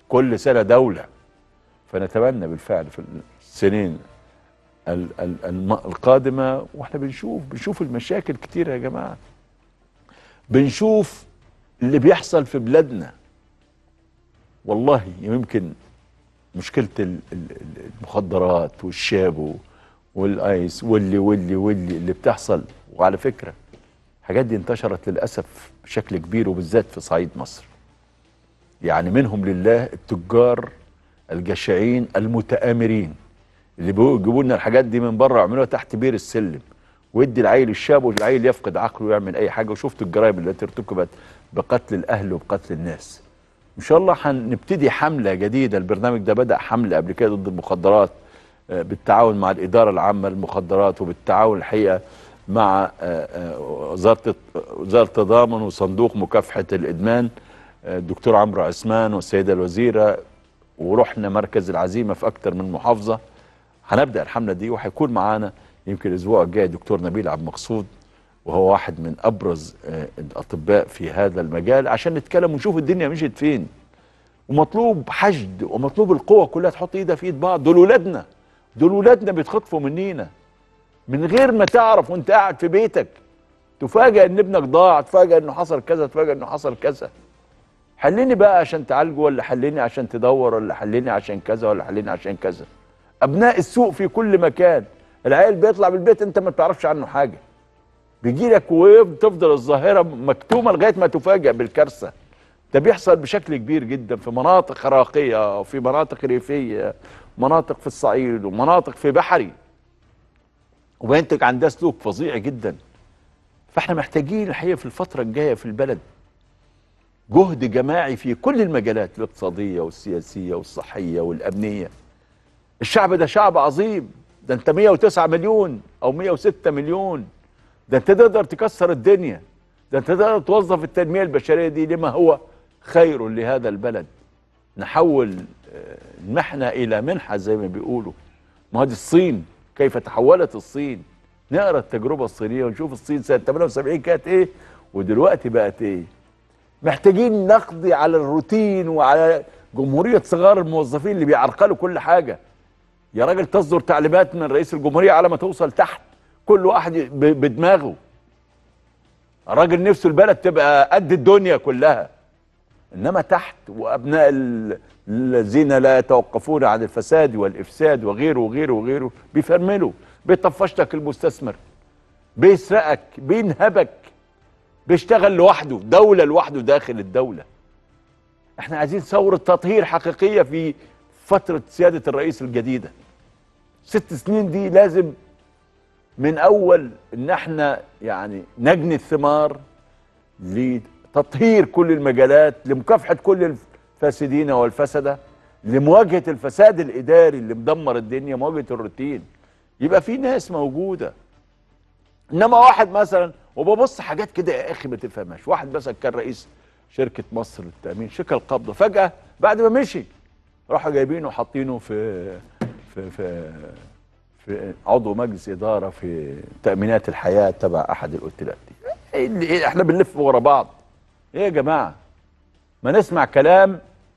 كل سنه دوله فنتمنى بالفعل في السنين ال- ال- الم- القادمه واحنا بنشوف بنشوف المشاكل كتير يا جماعه بنشوف اللي بيحصل في بلادنا والله يمكن مشكله ال- ال- ال- المخدرات والشابو والايس واللي واللي واللي اللي بتحصل وعلى فكره الحاجات دي انتشرت للاسف بشكل كبير وبالذات في صعيد مصر يعني منهم لله التجار الجشعين المتآمرين اللي بيجيبوا لنا الحاجات دي من بره ويعملوها تحت بير السلم ويدي العيل الشاب والعيل يفقد عقله ويعمل اي حاجه وشفتوا الجرائم التي ارتكبت بقتل الاهل وبقتل الناس ان شاء الله هنبتدي حمله جديده البرنامج ده بدا حمله قبل كده ضد المخدرات آه، بالتعاون مع الاداره العامه للمخدرات وبالتعاون الحقيقه مع آه، آه، وزاره وزاره التضامن وصندوق مكافحه الادمان آه، الدكتور عمرو عثمان والسيده الوزيره ورحنا مركز العزيمه في اكتر من محافظه هنبدا الحمله دي وهيكون معانا يمكن الاسبوع الجاي دكتور نبيل عبد المقصود وهو واحد من ابرز آه، الاطباء في هذا المجال عشان نتكلم ونشوف الدنيا مشيت فين ومطلوب حشد ومطلوب القوه كلها تحط ايدها في ايد بعض دول ولادنا دول ولادنا بيتخطفوا منينا من غير ما تعرف وانت قاعد في بيتك تفاجئ ان ابنك ضاع تفاجئ انه حصل كذا تفاجئ انه حصل كذا حلني بقى عشان تعالجه ولا حلني عشان تدور ولا حلني عشان كذا ولا حلني عشان كذا ابناء السوق في كل مكان العيل بيطلع من البيت انت ما بتعرفش عنه حاجه بيجي لك وتفضل الظاهره مكتومه لغايه ما تفاجئ بالكارثه ده بيحصل بشكل كبير جدا في مناطق راقيه وفي مناطق ريفيه مناطق في الصعيد ومناطق في بحري وبينتج عن ده سلوك فظيع جدا فاحنا محتاجين الحقيقه في الفتره الجايه في البلد جهد جماعي في كل المجالات الاقتصاديه والسياسيه والصحيه والامنيه الشعب ده شعب عظيم ده انت 109 مليون او 106 مليون ده انت تقدر تكسر الدنيا ده انت تقدر توظف التنميه البشريه دي لما هو خير لهذا البلد نحول آه، المحنه الى منحه زي ما بيقولوا ما هو دي الصين كيف تحولت الصين نقرا التجربه الصينيه ونشوف الصين سنه 78 كانت ايه ودلوقتي بقت ايه محتاجين نقضي على الروتين وعلى جمهوريه صغار الموظفين اللي بيعرقلوا كل حاجه يا راجل تصدر تعليمات من رئيس الجمهوريه على ما توصل تحت كل واحد ب- بدماغه الراجل نفسه البلد تبقى قد الدنيا كلها انما تحت وابناء ال- الذين لا يتوقفون عن الفساد والافساد وغيره وغيره وغيره بيفرملوا بيطفش لك المستثمر بيسرقك بينهبك بيشتغل لوحده دولة لوحده داخل الدولة احنا عايزين ثورة تطهير حقيقية في فترة سيادة الرئيس الجديدة ست سنين دي لازم من اول ان احنا يعني نجني الثمار لتطهير كل المجالات لمكافحة كل الفاسدين والفسدة لمواجهة الفساد الإداري اللي مدمر الدنيا مواجهة الروتين يبقى في ناس موجودة انما واحد مثلا وببص حاجات كده يا اخي ما تفهمهاش واحد مثلا كان رئيس شركه مصر للتامين شركه القبضه فجاه بعد ما مشي راحوا جايبينه وحاطينه في في في في عضو مجلس اداره في تامينات الحياه تبع احد الاوتيلات دي إيه اللي إيه احنا بنلف ورا بعض ايه يا جماعه ما نسمع كلام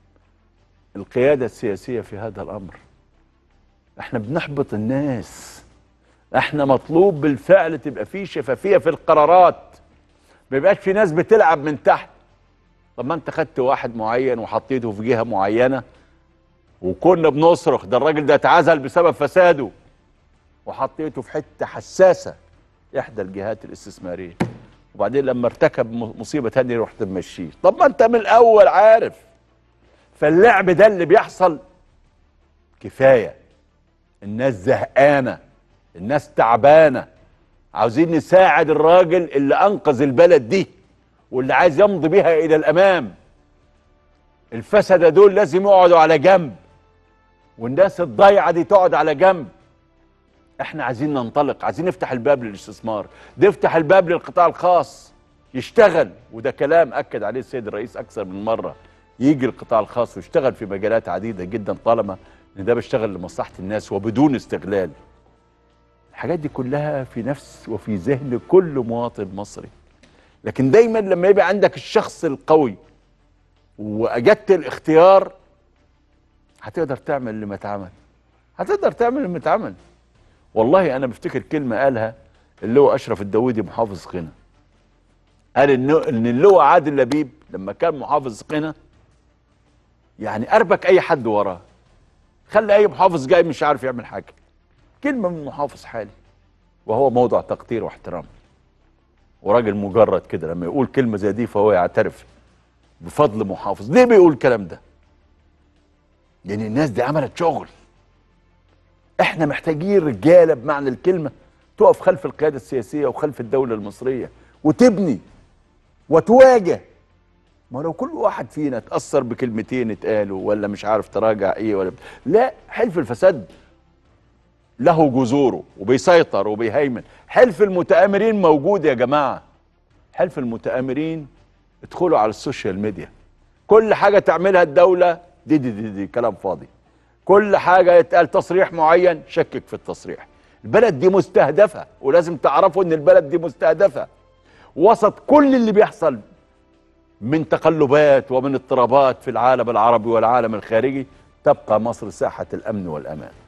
القياده السياسيه في هذا الامر احنا بنحبط الناس احنا مطلوب بالفعل تبقى في شفافيه في القرارات ما يبقاش في ناس بتلعب من تحت طب ما انت خدت واحد معين وحطيته في جهه معينه وكنا بنصرخ ده الراجل ده اتعزل بسبب فساده وحطيته في حته حساسه احدى الجهات الاستثماريه وبعدين لما ارتكب م- مصيبه تانية رحت ممشيه طب ما انت من الاول عارف فاللعب ده اللي بيحصل كفايه الناس زهقانه الناس تعبانه عاوزين نساعد الراجل اللي انقذ البلد دي واللي عايز يمضي بيها الى الامام الفسده دول لازم يقعدوا على جنب والناس الضايعه دي تقعد على جنب احنا عايزين ننطلق عايزين نفتح الباب للاستثمار نفتح الباب للقطاع الخاص يشتغل وده كلام اكد عليه السيد الرئيس اكثر من مره يجي القطاع الخاص ويشتغل في مجالات عديده جدا طالما ان ده بيشتغل لمصلحه الناس وبدون استغلال الحاجات دي كلها في نفس وفي ذهن كل مواطن مصري لكن دايما لما يبقى عندك الشخص القوي واجدت الاختيار هتقدر تعمل اللي ما اتعمل هتقدر تعمل اللي ما اتعمل والله انا بفتكر كلمه قالها اللواء اشرف الداوودي محافظ قنا قال ان ان اللواء عادل لبيب لما كان محافظ قنا يعني اربك اي حد وراه خلي اي محافظ جاي مش عارف يعمل حاجه كلمه من محافظ حالي وهو موضع تقدير واحترام وراجل مجرد كده لما يقول كلمه زي دي فهو يعترف بفضل محافظ ليه بيقول الكلام ده لان الناس دي عملت شغل احنا محتاجين رجاله بمعنى الكلمه تقف خلف القياده السياسيه وخلف الدوله المصريه وتبني وتواجه ما لو كل واحد فينا اتاثر بكلمتين اتقالوا ولا مش عارف تراجع ايه ولا لا حلف الفساد له جذوره وبيسيطر وبيهيمن حلف المتآمرين موجود يا جماعه حلف المتآمرين ادخلوا على السوشيال ميديا كل حاجه تعملها الدوله دي دي دي, دي كلام فاضي كل حاجه يتقال تصريح معين شكك في التصريح البلد دي مستهدفه ولازم تعرفوا ان البلد دي مستهدفه وسط كل اللي بيحصل من تقلبات ومن اضطرابات في العالم العربي والعالم الخارجي تبقى مصر ساحه الامن والامان